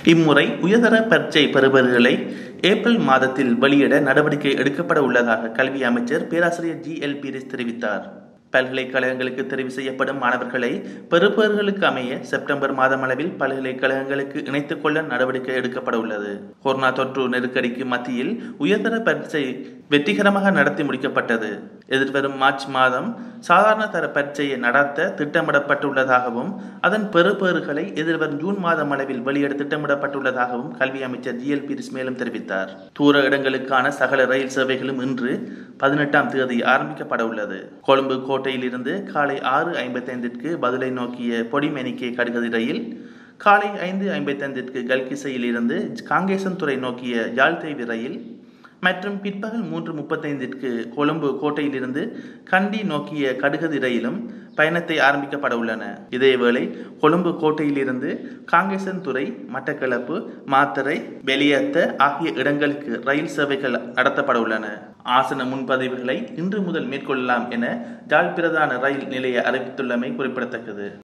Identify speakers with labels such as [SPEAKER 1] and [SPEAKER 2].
[SPEAKER 1] இம்முறை உயர்தர பரீட்சை பெறுபவர்களை ஏப்ரல் மாதத்தில் வெளியிட நடவடிக்கை எடுக்கப்பட உள்ளதாக கல்வி அமைச்சர் பேராசிரியர் ஜி எல் பீரிஸ் தெரிவித்தார் பல்கலைக்கழகங்களுக்கு தெரிவு செய்யப்படும் மாணவர்களை பெறுபவர்களுக்கு அமைய செப்டம்பர் மாதம் அளவில் பல்கலைக்கழகங்களுக்கு இணைத்துக் கொள்ள நடவடிக்கை எடுக்கப்பட உள்ளது கொரோனா தொற்று நெருக்கடிக்கு மத்தியில் உயர்தர பரீட்சை வெற்றிகரமாக நடத்தி முடிக்கப்பட்டது எதிர்வரும் மார்ச் மாதம் சாதாரண தர பரீட்சையை நடத்த திட்டமிடப்பட்டுள்ளதாகவும் அதன் பெறுபேறுகளை எதிர்வரும் ஜூன் மாதம் அளவில் வெளியிட திட்டமிடப்பட்டுள்ளதாகவும் கல்வி அமைச்சர் ஜி எல் பீரிஸ் மேலும் தெரிவித்தார் தூர இடங்களுக்கான சகல ரயில் சேவைகளும் இன்று பதினெட்டாம் தேதி ஆரம்பிக்கப்பட உள்ளது கொழும்பு கோட்டையில் இருந்து காலை ஆறு ஐம்பத்தைந்திற்கு பதிலை நோக்கிய பொடிமெனிக்கே கடுகதி ரயில் காலை ஐந்து ஐம்பத்தைந்திற்கு கல்கிசையில் இருந்து காங்கேசன்துறை நோக்கிய யாழ்தேவி ரயில் மற்றும் பிற்பகல் மூன்று முப்பத்தைந்திற்கு கொழும்பு கோட்டையிலிருந்து கண்டி நோக்கிய கடுகதி ரயிலும் பயணத்தை ஆரம்பிக்கப்பட உள்ளன இதேவேளை கொழும்பு கோட்டையிலிருந்து காங்கேசன்துறை மட்டக்களப்பு மாத்தரை வெளியேத்த ஆகிய இடங்களுக்கு ரயில் சேவைகள் நடத்தப்பட உள்ளன ஆசன முன்பதிவுகளை இன்று முதல் மேற்கொள்ளலாம் என ஜாழ் பிரதான ரயில் நிலைய அறிவித்துள்ளமை குறிப்பிடத்தக்கது